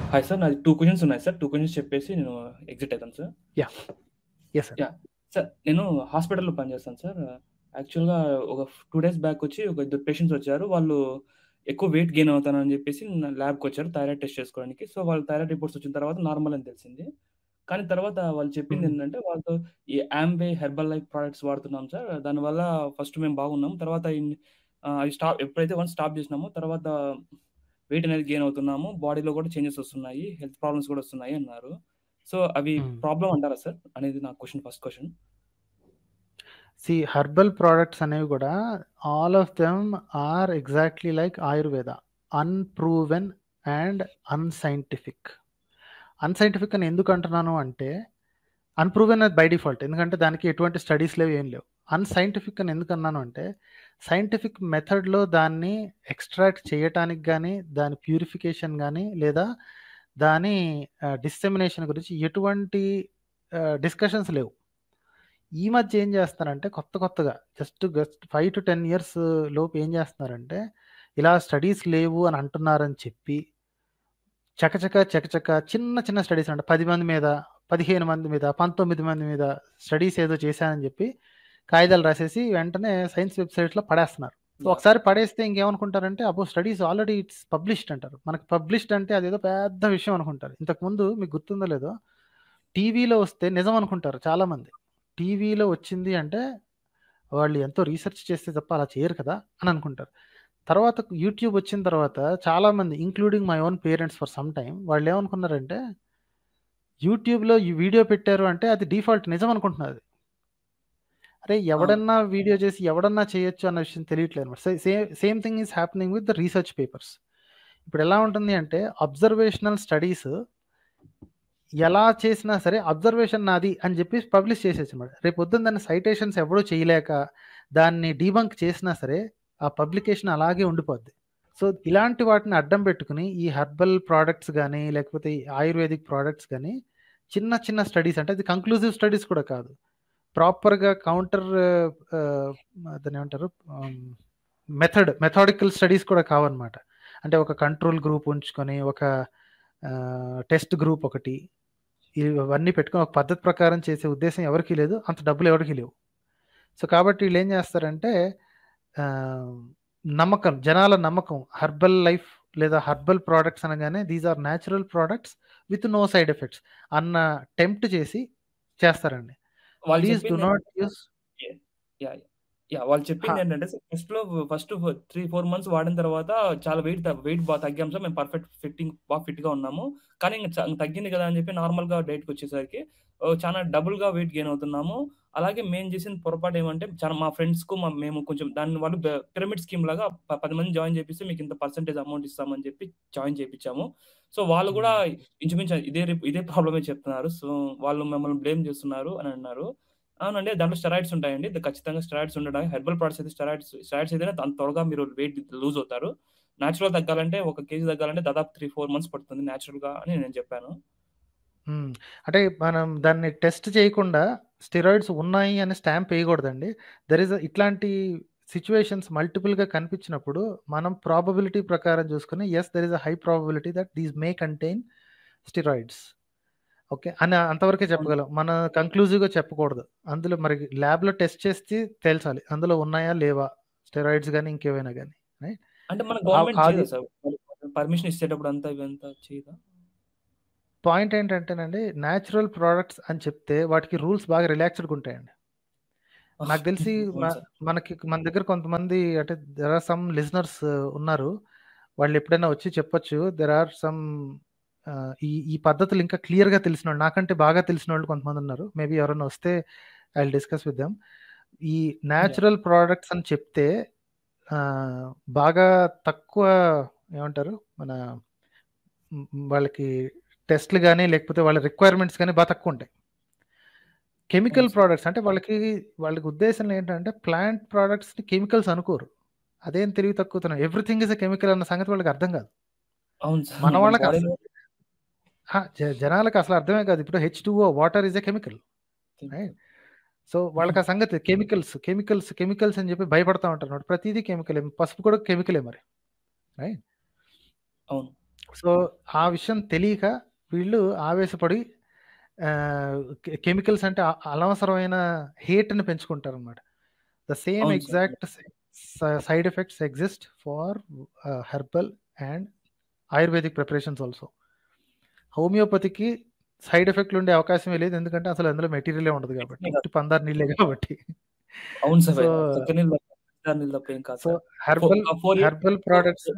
Hi sir నాది two questions ఉన్నాయి sir two questions చెప్పేసి నేను ఎగ్జిట్ అవుతాను sir ya yes sir ya sir నేను హాస్పిటల్లో పనిచేస్తాను సార్ యాక్చువల్గా ఒక టూ డేస్ బ్యాక్ వచ్చి ఒక ఇద్దరు పేషెంట్స్ వచ్చారు వాళ్ళు ఎక్కువ వెయిట్ గెయిన్ అవుతానని చెప్పేసి ల్యాబ్కి వచ్చారు థైరాయిడ్ టెస్ట్ చేసుకోవడానికి సో వాళ్ళు థైరాయిడ్ రిపోర్ట్స్ వచ్చిన తర్వాత నార్మల్ అని తెలిసింది కానీ తర్వాత వాళ్ళు చెప్పింది మ్మ్. ఏంటంటే వాళ్ళతో ఈ ఆంబే హెర్బల్ లైఫ్ ప్రోడక్ట్స్ వాడుతున్నాం సార్ దానివల్ల ఫస్ట్ మేము బాగున్నాం తర్వాత ఇన్- ఆ, అవి స్టాప్ ఎప్పుడైతే వన్ స్టాప్ చేసినామో తర్వాత వెయిట్ అనేది గెయిన్ అవుతున్నాము బాడీలో కూడా చేంజెస్ వస్తున్నాయి హెల్త్ ప్రాబ్లమ్స్ కూడా వస్తున్నాయి అన్నారు సో అవి మ్మ్. ప్రాబ్లం అంటారా సార్ అనేది నా క్వశ్చన్ ఫస్ట్ క్వశ్చన్ సి హర్బల్ ప్రోడక్ట్స్ అనేవి కూడా all of them are exactly like Ayurveda unproven and unscientific unscientific అని ఎందుకు అంటున్నాను అంటే అన్ప్రూవెన్ అది బై డిఫాల్ట్ ఎందుకంటే దానికి ఎటువంటి స్టడీస్ లేవు ఏం లేవు అన్సైంటిఫిక్ అని ఎందుకు అన్నాను అంటే సైంటిఫిక్ మెథడ్లో దాన్ని ఎక్స్ట్రాక్ట్ చేయటానికి కానీ దాని ప్యూరిఫికేషన్ కానీ లేదా దాని డిస్సెమినేషన్ గురించి ఎటువంటి డిస్కషన్స్ లేవు ఈ మధ్య ఏం చేస్తున్నారంటే కొత్త కొత్తగా just just five to ten years లోపు ఏం చేస్తున్నారంటే ఇలా స్టడీస్ లేవు అని అంటున్నారని చెప్పి చకచక చకచక చిన్న చిన్న స్టడీస్ అంటే పది మంది మీద పదిహేను మంది మీద పంతొమ్మిది మంది మీద స్టడీస్ ఏదో చేశానని చెప్పి కాగితాలు రాసేసి వెంటనే సైన్స్ వెబ్సైట్స్లో పడేస్తున్నారు సో ఒకసారి పడేస్తే ఇంకేమనుకుంటారంటే అబ్బో స్టడీస్ ఆల్రెడీ ఇట్స్ పబ్లిష్డ్ అంటారు మనకి పబ్లిష్డ్ అంటే అదేదో పెద్ద విషయం అనుకుంటారు ఇంతకుముందు మీకు గుర్తుందో లేదో టీవీలో వస్తే నిజం అనుకుంటారు చాలామంది టీవీలో వచ్చింది అంటే వాళ్ళు ఎంతో రీసెర్చ్ చేస్తే తప్ప అలా చేయరు కదా అని అనుకుంటారు తర్వాత యూట్యూబ్ వచ్చిన తర్వాత చాలామంది including my own parents for some time వాళ్ళు ఏమనుకున్నారంటే యూట్యూబ్లో ఈ వీడియో పెట్టారు అంటే అది డిఫాల్ట్ నిజం అనుకుంటున్నారు అది అరే ఎవడన్నా వీడియో చేసి ఎవడన్నా చేయొచ్చు అన్న విషయం తెలియట్లేదు అనమాట same same thing is happening with the research papers ఇప్పుడు ఎలా ఉంటుంది అంటే అబ్జర్వేషనల్ స్టడీస్ ఎలా చేసినా సరే అబ్జర్వేషన్ నాది అని చెప్పి పబ్లిష్ చేసేసి అనమాట రేపు పొద్దున్న దాన్ని సైటేషన్స్ ఎవడో చేయలేక దాన్ని డీబంక్ చేసినా సరే ఆ పబ్లికేషన్ అలాగే ఉండిపోద్ది సో ఇలాంటి వాటిని అడ్డం పెట్టుకుని ఈ హెర్బల్ ప్రోడక్ట్స్ కానీ లేకపోతే ఈ ఆయుర్వేదిక్ ప్రోడక్ట్స్ కానీ చిన్న చిన్న స్టడీస్ అంటే అది కంక్లూజివ్ స్టడీస్ కూడా కాదు ప్రాపర్గా కౌంటర్ దాన్ని ఏమంటారు మెథడ్ మెథాడికల్ స్టడీస్ కూడా కావన్నమాట అంటే ఒక కంట్రోల్ గ్రూప్ ఉంచుకొని ఒక టెస్ట్ గ్రూప్ ఒకటి ఇవన్నీ పెట్టుకొని ఒక పద్ధతి ప్రకారం చేసే ఉద్దేశం ఎవరికీ లేదు అంత డబ్బులు ఎవరికీ లేవు సో కాబట్టి వీళ్ళు ఏం చేస్తారంటే ఆ, నమ్మకం జనాల నమ్మకం హర్బల్ లైఫ్ లేదా హర్బల్ ప్రోడక్ట్స్ అనగానే these are natural products with no side effects అన్న టెంప్ట్ చేసి చేస్తారండి వాళ్ళు ప్లీజ్ డు చెప్పింది నాట్ యూస్ యా యా వాళ్ళు చెప్పింది ఏంటంటే ఫస్ట్ లో ఫస్ట్ త్రీ ఫోర్ మంత్స్ వాడిన తర్వాత చాలా వెయిట్ వెయిట్ బాగా తగ్గాం సార్ మేము పర్ఫెక్ట్ ఫిట్టింగ్ బాగా ఫిట్ గా ఉన్నాము కానీ ఇంకా చ- ఇంకా తగ్గింది కదా అని చెప్పి నార్మల్ గా డైట్ కి వచ్చేసరికి ఓ, చాలా డబుల్ గా వెయిట్ గెయిన్ అవుతున్నాము అలాగే మేము చేసిన పొరపాటు ఏమంటే చాలా మా ఫ్రెండ్స్ కు మా- మేము కొంచెం దాని వాళ్ళు పిరమిడ్ స్కీమ్ లాగా ప- పది మంది జాయిన్ చేపిస్తే మీకు ఇంత పర్సెంటేజ్ అమౌంట్ ఇస్తామని చెప్పి జాయిన్ చేపించాము సో వాళ్ళు కూడా ఇంచుమించు ఇదే రిప్- ఇదే ప్రాబ్లమే చెప్తున్నారు సో వాళ్ళు మమ్మల్ని బ్లేమ్ చేస్తున్నారు అని అన్నారు అవునండి దాంట్లో స్టెరాయిడ్స్ ఉంటాయండి ఇది ఖచ్చితంగా స్టెరాయిడ్స్ ఉండడానికి హెర్బల్ ప్రొడక్ట్స్ అయితే స్టెరాయిడ్స్ స్టెరాయిడ్స్ ఏదైనా అంత త్వరగా మీరు వెయిట్ లూజ్ అవుతారు న్యాచురల్ తగ్గాలంటే ఒక కేజీ తగ్గాలంటే దాదాపు త్రీ ఫోర్ మంత్స్ పడుతుంది న్యాచురల్ గా అని నేను చెప్పాను మ్మ్. అంటే మనం దాన్ని టెస్ట్ చేయకుండా స్టెరాయిడ్స్ ఉన్నాయి అని స్టాంప్ వేయకూడదండి దర్ ఇస్ ఇట్లాంటి సిచ్యువేషన్స్ మల్టిపుల్గా కనిపించినప్పుడు మనం ప్రాబబిలిటీ ప్రకారం చూసుకుని yes there is a high probability that these may contain steroids okay అని అంతవరకే చెప్పగలం మన కంక్లూజివ్గా చెప్పకూడదు అందులో మరి ల్యాబ్లో టెస్ట్ చేసి తేల్చాలి అందులో ఉన్నాయా లేవా స్టెరాయిడ్స్ కానీ ఇంకేవైనా కానీ రైట్ అంటే మన గవర్నమెంట్ అది చేయదా సార్ పర్మిషన్ ఇచ్చేటప్పుడు అంతా ఇవంతా చేయదా పాయింట్ ఏంటంటేనండి న్యాచురల్ ప్రోడక్ట్స్ అని చెప్తే వాటికి రూల్స్ బాగా రిలాక్స్డ్గా ఉంటాయండి నాకు తెలిసి అవును మ- సార్ మనకి మన దగ్గర కొంతమంది అంటే దెర్ ఆర్ సమ్ లిజనర్స్ ఉన్నారు వాళ్ళు ఎప్పుడైనా వచ్చి చెప్పొచ్చు దెర్ ఆర్ సమ్ ఈ ఈ పద్ధతులు ఇంకా క్లియర్గా తెలిసిన వాళ్ళు నాకంటే బాగా తెలిసిన వాళ్ళు కొంతమంది ఉన్నారు మేబీ ఎవరైనా వస్తే ఐ డిస్కస్ విత్ దెమ్ ఈ న్యాచురల్ ప్రోడక్ట్స్ అని చెప్తే ఆ, బాగా తక్కువ ఏమంటారు మన మ్, వాళ్ళకి టెస్ట్లు కానీ లేకపోతే వాళ్ళ రిక్వైర్మెంట్స్ కానీ బాగా తక్కువ ఉంటాయి కెమికల్ అవును సార్ ప్రోడక్ట్స్ అంటే వాళ్ళకి వాళ్ళకి ఉద్దేశం ఏంటంటే ప్లాంట్ ప్రోడక్ట్స్ని కెమికల్స్ అనుకోరు అదేం తెలివి తక్కువ ఎవ్రీథింగ్ ఇస్ ఎ కెమికల్ అన్న సంగతి వాళ్ళకి అర్థం కాదు అవును సార్ మన మన వాళ్ళకి బాడీలో అసలు హా, జ- జనాలకు అసలు అర్థమే కాదు ఇప్పుడు H two water is a chemical right so వాళ్ళకి ఆ సంగతి కెమికల్స్ కెమికల్స్ కెమికల్స్ అని చెప్పి భయపడతా ఉంటారు అన్నమాట. ప్రతిదీ కెమికల్ పసుపు కూడా కెమికలే మరి రైట్ అవును సో, ఆ విషయం తెలియక వీళ్ళు ఆవేశపడి ఆహ్, కె కెమికల్స్ అంటే అ అనవసరమైన హేట్‌ని పెంచుకుంటారనమాట. ద సేమ్ అవును సార్. ఎగ్జాక్ట్ స side effects exist for ah, herbal and Ayurvedic preparations also. హోమియోపతికి సైడ్ ఎఫెక్ట్‌లు ఉండే అవకాశమే లేదు. ఎందుకంటే అసలు అందులో మెటీరియలే ఉండదు కాబట్టి. నిజమే ఉట్టి పందారు నీళ్ళే కాబట్టి. అవును సార్. సో చక్కర నీళ్ళు తప్ప పంచదార నీళ్ళు తప్ప ఏం కాదు సో, సార్. ఫో herbal ah, 4 years herbal products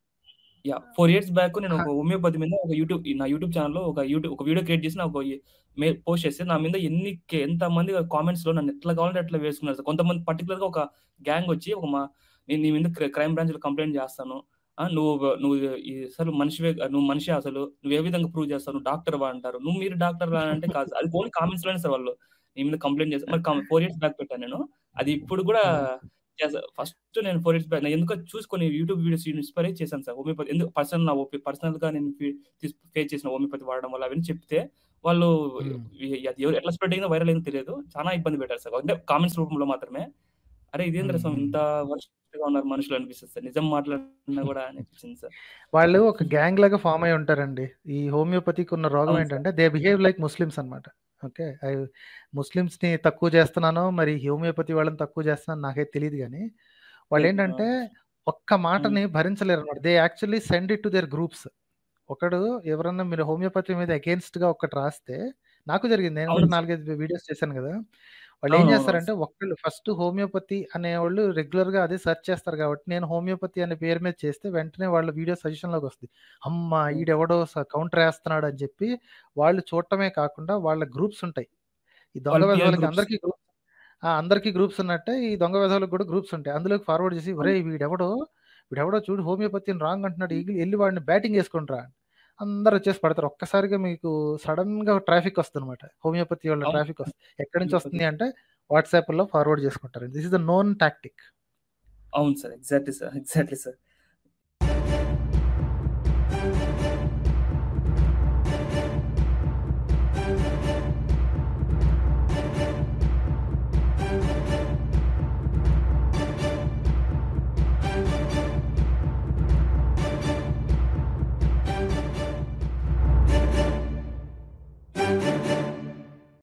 yeah! 4 years back నేను హ ఒక హోమియోపతి మీద ఒక యూట్యూబ్ నా యూట్యూబ్ ఛానెల్‌లో ఒక యూట్యూబ్ ఒక వీడియో క్రియేట్ చేసి నాకు మే పోస్ట్ చేస్తే నా మీద ఎన్ని కే ఎంతమంది కామెంట్స్‌లో నన్ను ఎట్లా కావాలంటే అట్లా వేసుకున్నారు సార్. కొంతమంది పర్టిక్యులర్‌గా ఒక గ్యాంగ్ వచ్చి ఒక మా నేను నీ మీద క్రై క్రైమ్ బ్రాంచ్‌లో కంప్లెయింట్ చేస్తాను. ఆ! నువ్వు నువ్వు ఈ అసలు మనిషివే నువ్వు మనిషే అసలు. నువ్వు ఏ విధంగా ప్రూవ్ చేస్తావు? నువ్వు డాక్టర్‌వా అంటారు. నువ్వు మీరు డాక్టర్‌లా అంటే కాదు. అది ఓన్లీ కామెంట్స్‌లోనే సార్ వాళ్ళు. నీ మీద కంప్లెయింట్ చేస్తారు. మరి కం 4 ఇయర్స్ బ్యాక్ పెట్టాను నేను. అది ఇప్పుడు కూడా హ్మ్. చేసా. ఫస్ట్ నేను 4 ఇయర్స్ బ్యాక్ నేను ఎందుకో చూసి కొన్ని యూట్యూబ్ వీడియోస్ ఇన్‌స్పైర్ అయ్యి చేశాను సార్. హోమియోపతి ఎందుకు పర్సనల్ నా ఒపి పర్సనల్‌గా నేను ఫి తీస్ ఫేస్ చేసిన హోమియోపతి వాడడం వల్ల అవన్నీ చెప్తే వాళ్ళు హ్మ్. అది ఎవరు ఎట్లా స్ప్రెడ్ అయిందో వైరల్ అయిందో తెలియదు. చాలా ఇబ్బంది పెట్టారు సార్. అంటే కామెంట్స్ రూపంలో మాత్రమే. అరే! ఇదేందిరా హ్మ్. స్వామి హ్మ్. ఇంత వరస్ట్‌గా ఉన్నారు మనుషులు అనిపిస్తది సార్. నిజం మాట్లాడినా కూడా అనిపించింది సార్. వాళ్ళు ఒక గ్యాంగ్ లాగా ఫార్మ్ అయ్యి ఉంటారండి. ఈ హోమియోపతికి ఉన్న రోగం అవును సార్. ఏంటంటే దే బిహేవ్ లైక్ ముస్లిమ్స్ అనమాట. ఓకే. ఐ ముస్లిమ్స్‌ని తక్కువ చేస్తున్నానో, మరి హోమియోపతి వాళ్ళని తక్కువ చేస్తున్నానో నాకైతే తెలీదు గానీ, లేదు. వాళ్ళేంటంటే ఆ! ఒక్క హ్మ్. మాటని భరించలేరనమాట. They actually send it to their groups. ఒకడు ఎవరన్నా మీరు హోమియోపతి మీద అగెయిన్స్ట్‌గా ఒకటి రాస్తే నాకు జరిగింది. నేను కూడా అవును సార్. 4, 5 వీడియోస్ చేశాను గదా! వాళ్ళేం అవునవునవును చేస్తారంటే సార్. ఒక్కళ్ళు ఫస్ట్ హోమియోపతి అనేవాళ్ళు రెగ్యులర్‌గా అదే సెర్చ్ చేస్తారు కాబట్టి, నేను హోమియోపతి అనే పేరు మీద చేస్తే వెంటనే వాళ్ళ వీడియో సజెషన్‌లోకొస్తది. అమ్మా! హ్మ్. ఈడెవడో స కౌంటర్ ఏస్తున్నాడు అని చెప్పి వాళ్ళు చూడటమే కాకుండా వాళ్ళ గ్రూప్స్ ఉంటాయి. ఈ దొంగ వాళ్ళు పీర్ వెధవలకి గ్రూప్స్. అందరికి గ్రూప్ ఆ! అందరికి గ్రూప్స్ ఉన్నట్టే ఈ దొంగ వెధవలకి కూడా గ్రూప్స్ ఉంటాయి. అందులోకి ఫార్వర్డ్ చేసి అవును. "ఒరేయ్! వీడెవడో, వీడెవడో చూడు హోమియోపతిని రాంగ్ అంటున్నాడు. హ్మ్. ఎగిలి ఎళ్లి వాడిని బ్యాటింగ్ యేసుకోండి రా" అందరూ వచ్చేసి పడతారు. ఒక్కసారిగా మీకు సడెన్‌గా ట్రాఫిక్ వస్తదనమాట. హోమియోపతి వాళ్ళ అవును. ట్రాఫిక్ వస్తది. ఎక్కడి నుంచి హోమియోపతి. వస్తుంది అంటే వాట్సాప్‌లో ఫార్వర్డ్ చేసుకుంటారు. This is the known tactic. అవును sir. Exactly sir. Exactly sir.